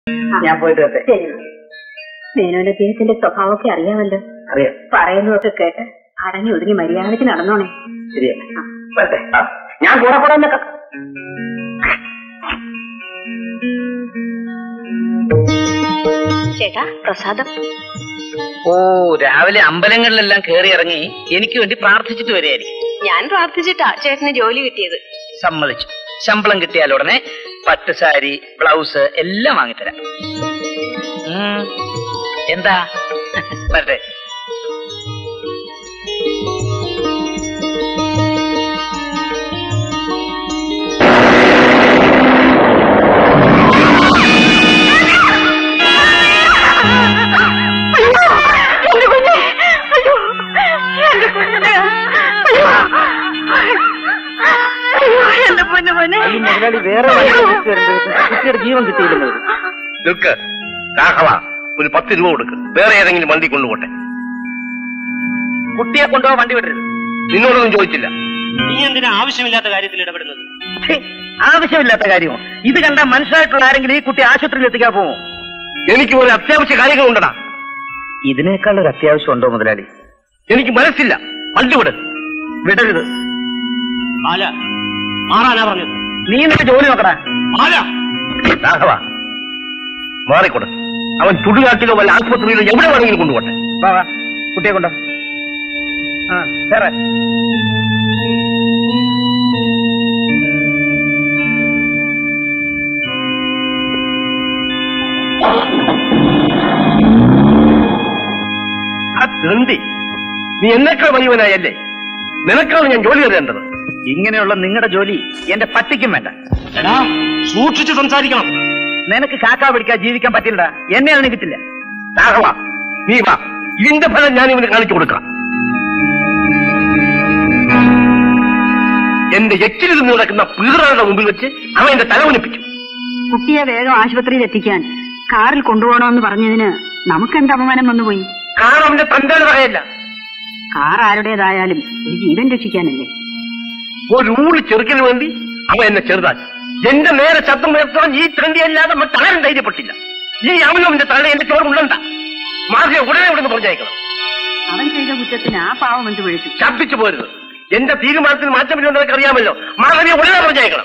ഞാൻ പോയിട്ട് വരട്ടെ ശരി മേനോന്റെ അദ്ദേഹത്തിന്റെ സ്വഭാവമൊക്കെ അറിയാമല്ലോ അറിയാം പറയുന്നതൊക്കെ കേട്ട് അടങ്ങി ഒതുങ്ങി മര്യാദയ്ക്ക് നടന്നോണേ ശരിയാ വരട്ടെ ആ, ഞാൻ കൂടെ കൂടെ വന്നേക്കാം ചേട്ടാ പ്രസാദം ഓ രാവിലെ അമ്പലങ്ങളിലെല്ലാം കയറി ഇറങ്ങി എനിക്ക് വേണ്ടി പ്രാർത്ഥിച്ചിട്ട് വരികയായിരിക്കും ഞാൻ പ്രാർത്ഥിച്ചിട്ടാ ചേട്ടന് ജോലി കിട്ടിയത് സമ്മതിച്ചു ശമ്പളം കിട്ടിയാൽ ഉടനെ പട്ട് സാരി ബ്ലൗസ് എല്ലാം വാങ്ങിത്തരാം ഉം, എന്താ വരട്ടെ എന്റെ പൊന്നു പൊന്നെ ഈ മുതലാളി വേറെ വഴി വെച്ച് വരുമ്പോഴേക്കും കുട്ടിയുടെ ജീവൻ കിട്ടിയിരുന്നത് നിൽക്ക് രാഘവ ഒരു പത്ത് രൂപ കൊടുക്ക് വേറെ ഏതെങ്കിലും വണ്ടി കൊണ്ടുപോട്ടെ കുട്ടിയെ കൊണ്ടുപോകാൻ വണ്ടി വിടരുത് നിന്നോടൊന്നും ചോദിച്ചില്ല നീ എന്തിനാ ആവശ്യമില്ലാത്ത കാര്യത്തിൽ ഇടപെടുന്നത് ഛേ, ആവശ്യമില്ലാത്ത കാര്യമോ ഇത് കണ്ട മനസ്സിലായിട്ടുള്ള ആരെങ്കിലും ഈ കുട്ടി ആശുപത്രിയിൽ എത്തിക്കാൻ പോമോ എനിക്ക് ഒരു അത്യാവശ്യ കാര്യങ്ങളുണ്ടടാ ഇതിനേക്കാൾ ഒരു അത്യാവശ്യം ഉണ്ടോ മുതലാളി എനിക്ക് മനസ്സില്ല വണ്ടി വിട് വിടരുത് ബാല മാറാനാ പറഞ്ഞത് നീ നിന്റെ ജോലി നോക്കടാ ബാല രാഘവ മാറിക്കൊടു അവൻ ചുടുകാട്ടിലോ വല്ല ആശുപത്രിയിലോ എവിടെ വേണമെങ്കിലും കൊണ്ടുപോട്ടെ വാ വാ കുട്ടിയെ കൊണ്ടോ ആ വേറെ ആ തെണ്ടി നീ എന്നേക്കാൾ വലിയവനായല്ലേ നിനക്കാണ് ഞാൻ ജോലി തരേണ്ടത് ഇങ്ങനെയുള്ള നിങ്ങളുടെ ജോലി എന്റെ പട്ടിക്കും വേണ്ട എടാ സൂക്ഷിച്ച് സംസാരിക്കണം നിനക്ക് കാക്ക പിടിക്കാൻ ജീവിക്കാൻ പറ്റില്ലടാ എന്നെ അതിന് കിട്ടില്ല രാഘവ നീ വാ ഇതിന്റെ ഫലം ഞാൻ ഇവന് കാണിച്ചു കൊടുക്കാം എന്റെ എച്ചിൽ നിന്ന് കിടക്കുന്ന പീറകളുടെ മുമ്പിൽ വെച്ച് അവൻ എന്റെ തല ഒലിപ്പിച്ചു കുട്ടിയെ വേഗം ആശുപത്രിയിൽ എത്തിക്കാൻ കാറിൽ കൊണ്ടുപോകണമെന്ന് പറഞ്ഞതിന് നമുക്കെന്ത് അപമാനം വന്നുപോയി കാരണം അവന്റെ തന്റെ പറയല്ല കാർ ആരുടേതായാലും ഒരു ജീവൻ രക്ഷിക്കാനല്ലേ ഒരു ഊളി ചെറുക്കിന് വേണ്ടി അവൻ എന്നെ ചെറുതാക്കി എന്റെ നേരെ ശബ്ദം ഉയർത്താൻ ഈ തണ്ടിയല്ലാതെ മറ്റാരും ധൈര്യപ്പെട്ടില്ല ഈ അവനും അവന്റെ തല എന്റെ ചോറ് ഉള്ളണ്ട മാർഗെ ഉടനെ ഇവിടെ നിന്ന് പറഞ്ഞയക്കണം അവൻ ചെയ്ത കുറ്റത്തിന് ആ പാവം എന്ത് വിളിച്ചു ശബ്ദിച്ചു പോരുത് എന്റെ തീരുമാനത്തിന് മാറ്റമില്ലെന്ന് നിനക്ക് അറിയാമല്ലോ മാർഗവിയെ ഉടനെ പറഞ്ഞയക്കണം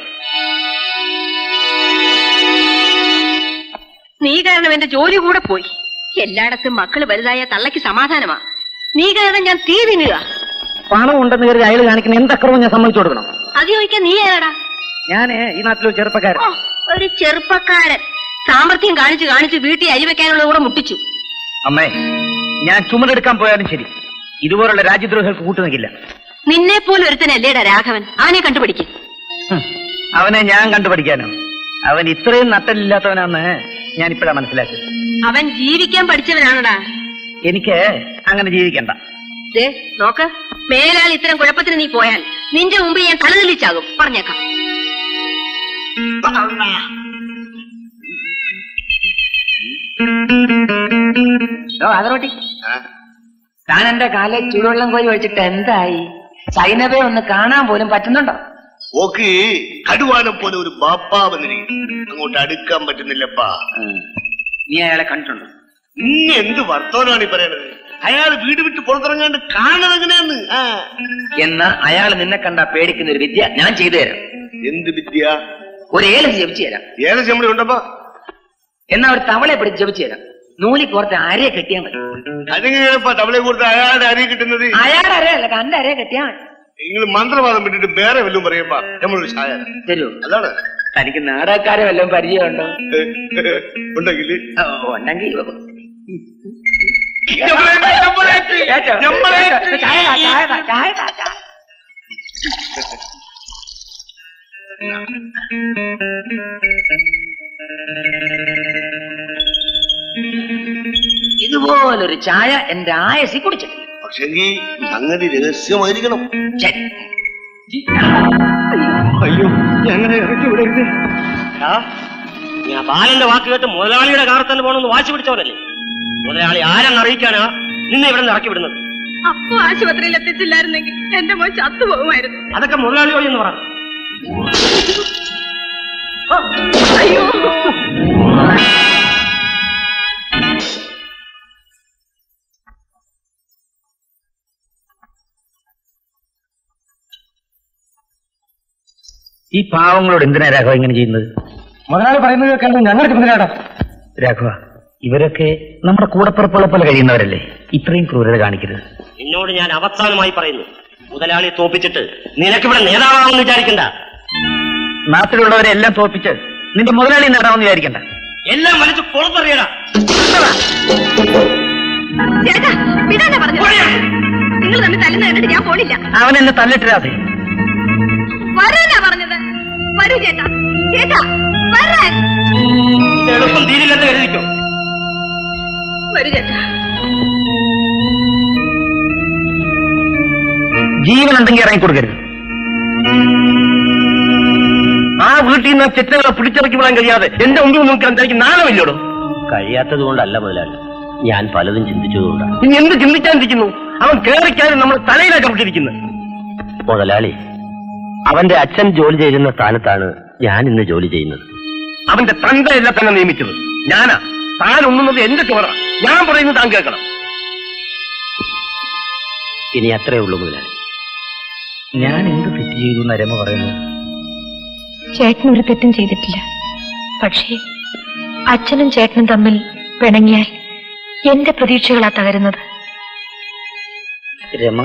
നീ കാരണം എന്റെ ജോലി കൂടെ പോയി എല്ലായിടത്തും മക്കള് വലുതായ തള്ളയ്ക്ക് സമാധാനമാ നീ കാരണം ഞാൻ തീ തിന്നുക പണം ഉണ്ടെന്ന് കരുതി അയാൾ കാണിക്കുന്ന എന്തക്രമം ഞാൻ സമ്മതിച്ചു കൊടുക്കണം അത് ചോദിക്കാൻ നീ ഏടാ ഞാൻ ഈ നാട്ടിലൊരു ചെറുപ്പക്കാരൻ ഓ ഒരു ചെറുപ്പക്കാരൻ സാമർഥ്യം കാണിച്ച് കാണിച്ച് വീട്ടിൽ അരി വെക്കാനുള്ളത് കൂടെ മുട്ടിച്ചു അമ്മേ ഞാൻ ചുമടെടുക്കാൻ പോയാലും ശരി ഇതുപോലുള്ള രാജ്യദ്രോഹികൾക്ക് കൂട്ടുനിൽക്കില്ല നിന്നെ പോലെ ഒരുത്തനല്ലേടാ രാഘവൻ അവനെ കണ്ടുപിടിക്കും ഹും, അവനെ ഞാൻ കണ്ടുപഠിക്കാനോ അവൻ ഇത്രയും നട്ടലില്ലാത്തവനാന്ന് ഞാൻ ഇപ്പോഴാ മനസ്സിലാക്കിയത് അവൻ ജീവിക്കാൻ പഠിച്ചവനാണടാ എനിക്ക് അങ്ങനെ ജീവിക്കണ്ട ദേ നോക്ക് മേലാൽ ഇത്തരം കുഴപ്പത്തിന് നീ പോയാൽ നിന്റെ മുമ്പ് ഞാൻ തലതെല്ലിച്ചാകും പറഞ്ഞേക്കാം അതോട്ടി താൻ എന്റെ കാലെ ചൂടുവെള്ളം കോരി ഒഴിച്ചിട്ട് എന്തായി സൈനബെ ഒന്ന് കാണാൻ പോലും പറ്റുന്നുണ്ടോ ഓക്ക് കടുവാനം പോലെ ഒരു ബാപ്പാ വന്നിരിക്കുന്നു അങ്ങോട്ട് അടുക്കാൻ പറ്റുന്നില്ലപ്പാ നീ അയാളെ കണ്ടിട്ടുണ്ടോ നീ എന്ത് വർത്തമാനാണ് ഈ പറയണത് അയാൾ വീട് വിട്ട് പുറത്തിറങ്ങാണ്ട് കാണണത് എങ്ങനെയാന്ന് ആ എന്ന് അയാൾ നിന്നെ കണ്ട പേടിക്കുന്ന ഒരു വിദ്യ ഞാൻ ചെയ്തു തരാം എന്ത് വിദ്യ ഒരു ഏലം ജപിച്ചു തരാം ഏത് ചെമ്മടി ഉണ്ടപ്പാ എന്നാ ഒരു തവളയെ പിടിച്ച് ജപിച്ചു തരാം നൂലി കോർത്ത് അരയെ കെട്ടിയാൽ മതി അതെങ്ങനെയാണപ്പാ തവളെ കൊടുത്ത് അയാളുടെ അരി കിട്ടുന്നത് അയാളുടെ അരയല്ല കന്റെ അരയെ കെട്ടിയാ മതി നിങ്ങൾ മന്ത്രവാദം വിട്ടിട്ട് വേറെ വല്ലതും പറയുമ്പോ നമ്മളൊരു ചായ തരൂ അതാണ് തനിക്ക് നാടകക്കാരെ വല്ലതും പരിചയമുണ്ടോ ഉണ്ടെങ്കിൽ ഓ, ഉണ്ടെങ്കിൽ നമ്മളേറ്റ്, ഏറ്റോ? നമ്മളേറ്റ്. ചായ താ, ചായ താ, ചായ താ, ചായ. ഇതുപോലൊരു ചായ എന്റെ ആയസി കുടിച്ചിട്ടില്ല പക്ഷെങ്കിൽ സംഗതി രഹസ്യമായിരിക്കണം ശരി. അയ്യോ ഞങ്ങളെ ഇറക്കി വിടരുത് എടാ, ഞാൻ ബാലന്റെ വാക്ക് കേട്ട് മുതലാളിയുടെ കാറിൽ തന്നെ പോകണമെന്ന് വാശി പിടിച്ചവനല്ലേ മുതലാളി ആരെന്ന് അറിയിക്കാനാ നിന്നെ ഇവിടെ നിന്ന് ഇറക്കി വിടുന്നത് അപ്പൊ ആശുപത്രിയിൽ എത്തിച്ചില്ലായിരുന്നെങ്കിൽ എന്റെ മോൻ ചത്തുപോകുമായിരുന്നു അതൊക്കെ മുതലാളിയോട് എന്ന് പറ അയ്യോ ഈ പാവങ്ങളോട് എന്തിനാ രാഘവ ഇങ്ങനെ ചെയ്യുന്നത് മുതലാളി പറയുന്നത് കേൾക്കേണ്ടത് ഞങ്ങളുടെ ചുമതലയാടാ രാഘവ ഇവരൊക്കെ നമ്മുടെ കൂടപ്പിറപ്പുള്ള പോലെ കഴിയുന്നവരല്ലേ ഇത്രയും ക്രൂരത കാണിക്കരുത് നിന്നോട് ഞാൻ അവസാനമായി പറയുന്നു മുതലാളിയെ തോപ്പിച്ചിട്ട് നിനക്കിവിടെ നേതാവാണെന്ന് വിചാരിക്കണ്ട നാട്ടിലുള്ളവരെ എല്ലാം തോപ്പിച്ച് നിന്റെ മുതലാളി നേടാമെന്ന് വിചാരിക്കണ്ട എല്ലാം വലിച്ചു പുറത്തറിയടാ ചേട്ടാ വിടാനാ പറഞ്ഞു നിങ്ങൾ തമ്മിൽ തല്ലുന്ന കണ്ടിട്ട് ഞാൻ പോണില്ല അവൻ എന്നെ തല്ലിട്ടിരാതെ വരാനാ പറഞ്ഞത് വരൂ ചേട്ടാ ചേട്ടാ വരാൻ ഇത് എളുപ്പം തീരില്ലെന്ന് കരുതിക്കോ വരൂ ചേട്ടാ ജീവനുണ്ടെങ്കിൽ ഇറങ്ങി കൊടുക്കരുത് ആ വീട്ടിൽ നിന്ന് ചെറ്റകളെ പിടിച്ചിറക്കി വിടാൻ കഴിയാതെ എന്റെ മുമ്പിൽ നോക്കാൻ തനിക്ക് നാണമില്ലോടോ കഴിയാത്തത് കൊണ്ടല്ല മുതലാളി ഞാൻ പലതും ചിന്തിച്ചതുകൊണ്ടാണ് ഇനി എന്ത് ചിന്തിക്കാതിരിക്കുന്നു അവൻ കേറിക്കാനും നമ്മൾ തലയിലാക്കി വിട്ടിരിക്കുന്നത് മുതലാളി അവന്റെ അച്ഛൻ ജോലി ചെയ്യുന്ന സ്ഥാനത്താണ് ഞാൻ ഇന്ന് ജോലി ചെയ്യുന്നത് അവന്റെ തന്തയല്ല തന്നെ നിയമിച്ചത് ഞാനാ താൻ ഉണ്ണുന്നത് എന്റെ ചോറ ഞാൻ പറയുന്നത് താൻ കേൾക്കണം ഇനി അത്രേ ഉള്ളൂ മുതലാളി ഞാൻ എന്ത് തെറ്റ് ചെയ്തു എന്ന് രമ പറയുന്നു ചേട്ടൻ ഒരു തെറ്റും ചെയ്തിട്ടില്ല പക്ഷേ അച്ഛനും ചേട്ടനും തമ്മിൽ പിണങ്ങിയാൽ എന്റെ പ്രതീക്ഷകളാ തകരുന്നത് രമ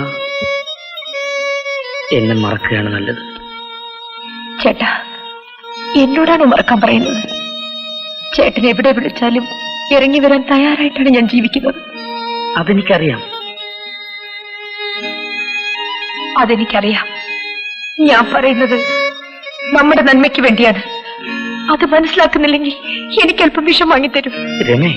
എന്നെ മറക്കുകയാണ് നല്ലത് ചേട്ടാ എന്നോടാണ് മറക്കാൻ പറയുന്നത് ചേട്ടൻ എവിടെ വിളിച്ചാലും ഇറങ്ങി വരാൻ തയ്യാറായിട്ടാണ് ഞാൻ ജീവിക്കുന്നത് അതെനിക്കറിയാം അതെനിക്കറിയാം ഞാൻ പറയുന്നത് നമ്മുടെ നന്മയ്ക്ക് വേണ്ടിയാണ് അത് മനസ്സിലാക്കുന്നില്ലെങ്കിൽ എനിക്ക് അല്പം വിഷം വാങ്ങിത്തരും രമേ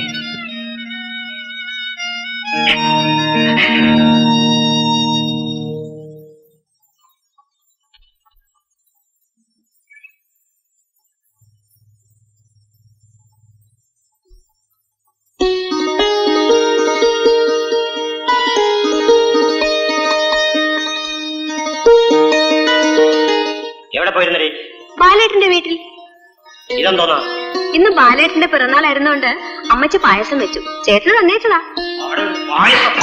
എവിടെ പോയിരുന്നേ ബാലേട്ടന്റെ വീട്ടിൽ ഇതെന്തോന്നാ ഇന്ന് ബാലേട്ടന്റെ പിറന്നാളായിരുന്നോണ്ട് അമ്മച്ചി പായസം വെച്ചു ചേട്ടന് തന്നേച്ചതാ അവിടെ ഒരു പായസം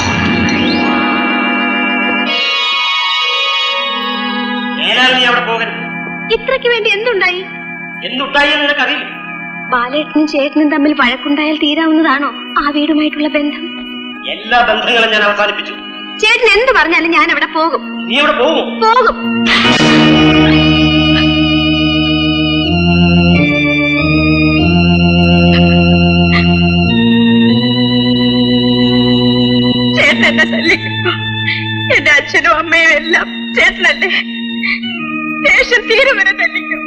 നേരാണ് നീ അവിടെ പോകരുത് ഇത്രയ്ക്ക് വേണ്ടി എന്തുണ്ടായി എന്തുണ്ടായി എന്ന് നിനക്കറിയില്ല ബാലേട്ടനും ചേട്ടനും തമ്മിൽ വഴക്കുണ്ടായാൽ തീരാവുന്നതാണോ ആ വീടുമായിട്ടുള്ള ബന്ധം എല്ലാ ബന്ധങ്ങളും ഞാൻ അവസാനിപ്പിച്ചു ചേട്ടൻ എന്ത് പറഞ്ഞാലും ഞാൻ അവിടെ പോകും നീ അവിടെ പോകുമോ പോകും ചേട്ടൻ എന്നെ തല്ലിക്കും എന്റെ അച്ഛനും അമ്മയും എല്ലാം ചേട്ടനല്ലേ ദേഷ്യം തീരെ വരെ തല്ലിക്കും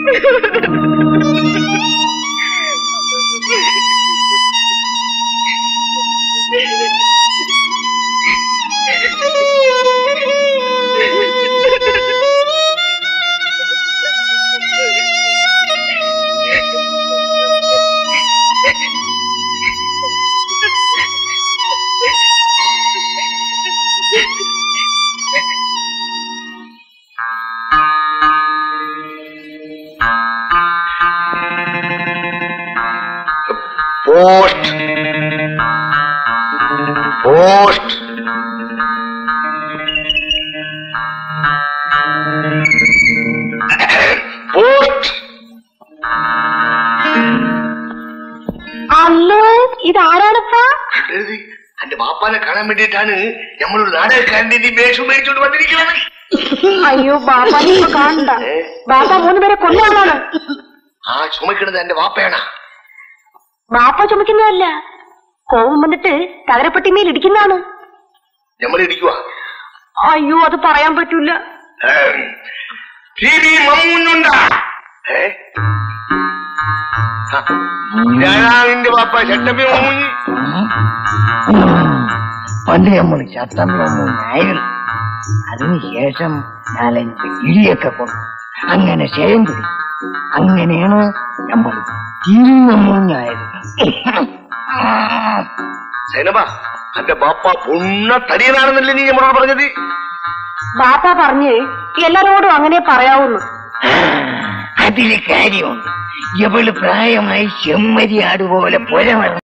പോസ്റ്റ് പോസ്റ്റ് പോസ്റ്റ് അല്ലോ ഇതാരാണപ്പാ എഴുതി എന്റെ ബാപ്പാനെ കാണാൻ വേണ്ടിയിട്ടാണ് നമ്മളൊരു നാടകക്കാരന്റെ ഈ വേഷം മേടിച്ചോണ്ട് വന്നിരിക്കുന്നത് അയ്യോ ബാപ്പാനെ ഇപ്പൊ കാണണ്ട ബാപ്പ മൂന്ന് പേരെ കൊന്നാളാണ് ആ ചുമക്കുന്നത് എന്റെ ബാപ്പയാണാ ബാപ്പ ചുമക്കുന്നതല്ല കോപം വന്നിട്ട് തകരപ്പെട്ടിമേൽ ഇടിക്കുന്നതാണ് നമ്മൾ ഇടിക്കുക അയ്യോ അത് പറയാൻ പറ്റൂല ടി വി മമ്മൂഞ്ഞുണ്ടാ ഏ ആ, ഇതാണാ നിന്റെ ബാപ്പ ചട്ടമ്പി മമ്മൂഞ്ഞ് പണ്ട് നമ്മൾ ചത്തമ്മൊന്നായിരുന്നു അതിനുശേഷം നാലഞ്ച് ഇടിയൊക്കെ കൊണ്ടു അങ്ങനെ ക്ഷയം പിടി അങ്ങനെയാണ് നമ്മൾ തിരിഞ്ഞായത് സൈനബ എന്റെ ബാപ്പ പൊണ്ണ തടിയനാണെന്നല്ലേ നീ നമ്മളോട് പറഞ്ഞത് ബാപ്പ പറഞ്ഞ് എല്ലാരോടും അങ്ങനെ പറയാവുള്ളൂ അതില് കാര്യമുണ്ട് ഇവള് പ്രായമായി ചെമ്മരി ആടുപോലെ പുര